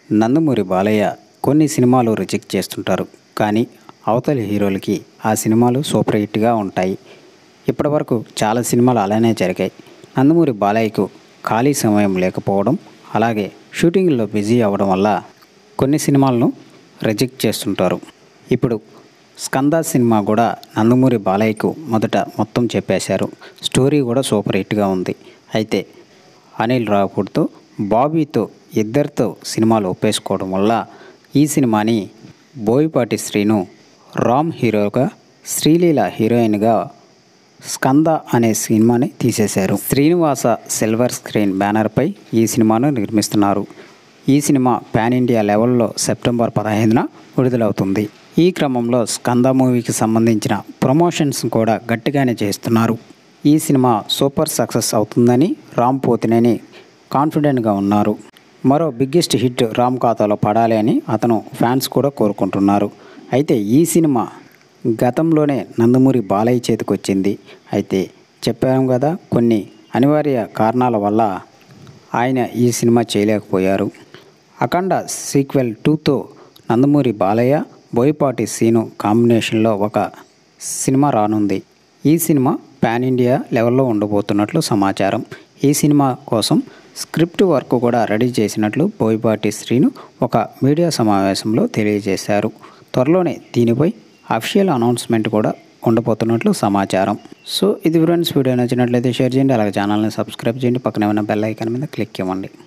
నందమూరి బాలయ్య కొన్ని సినిమాలు రిజెక్ట్ చేస్తుంటారు కానీ అవతలి హీరోలకి ఆ సినిమాలు సూపర్ హిట్గా ఉంటాయి ఇప్పటివరకు చాలా సినిమాలు అలానే జరిగాయి నందమూరి బాలయ్యకు ఖాళీ సమయం లేకపోవడం అలాగే షూటింగ్లో బిజీ అవ్వడం వల్ల కొన్ని సినిమాలను రిజెక్ట్ చేస్తుంటారు ఇప్పుడు స్కంద సినిమా కూడా నందమూరి బాలయ్యకు మొదట మొత్తం చెప్పేశారు స్టోరీ కూడా సూపర్ హిట్గా ఉంది అయితే అనిల్ రావుపూడితో బాబీతో ఇద్దరితో సినిమాలు ఒప్పేసుకోవడం వల్ల ఈ సినిమాని బోయపాటి శ్రీను రామ్ హీరోగా శ్రీలీల హీరోయిన్గా స్కంద అనే సినిమాని తీసేశారు శ్రీనివాస సిల్వర్ స్క్రీన్ బ్యానర్పై ఈ సినిమాను నిర్మిస్తున్నారు ఈ సినిమా పాన్ ఇండియా లెవెల్లో సెప్టెంబర్ పదహైదున విడుదలవుతుంది ఈ క్రమంలో స్కంద మూవీకి సంబంధించిన ప్రమోషన్స్ కూడా గట్టిగానే చేస్తున్నారు ఈ సినిమా సూపర్ సక్సెస్ అవుతుందని రామ్ పోతినేని కాన్ఫిడెంట్గా ఉన్నారు మరో బిగ్గెస్ట్ హిట్ రామ్ ఖాతాలో పడాలి అని అతను ఫ్యాన్స్ కూడా కోరుకుంటున్నారు అయితే ఈ సినిమా గతంలోనే నందమూరి బాలయ్య చేతికి వచ్చింది అయితే చెప్పాము కదా కొన్ని అనివార్య కారణాల వల్ల ఆయన ఈ సినిమా చేయలేకపోయారు అఖండ సీక్వెల్ టూతో నందమూరి బాలయ్య బోయపాటి సీను కాంబినేషన్లో ఒక సినిమా రానుంది ఈ సినిమా పాన్ ఇండియా లెవెల్లో ఉండబోతున్నట్లు సమాచారం ఈ సినిమా కోసం స్క్రిప్ట్ వర్క్ కూడా రెడీ చేసినట్లు బోయపాటి శ్రీను ఒక మీడియా సమావేశంలో తెలియజేశారు త్వరలోనే దీనిపై అఫీషియల్ అనౌన్స్మెంట్ కూడా ఉండబోతున్నట్లు సమాచారం సో ఇది ఫ్రెండ్స్ వీడియో నచ్చినట్లయితే షేర్ చేయండి అలాగే ఛానల్ని సబ్స్క్రైబ్ చేయండి పక్కనే ఉన్న బెల్ ఐకాన్ మీద క్లిక్ ఇవ్వండి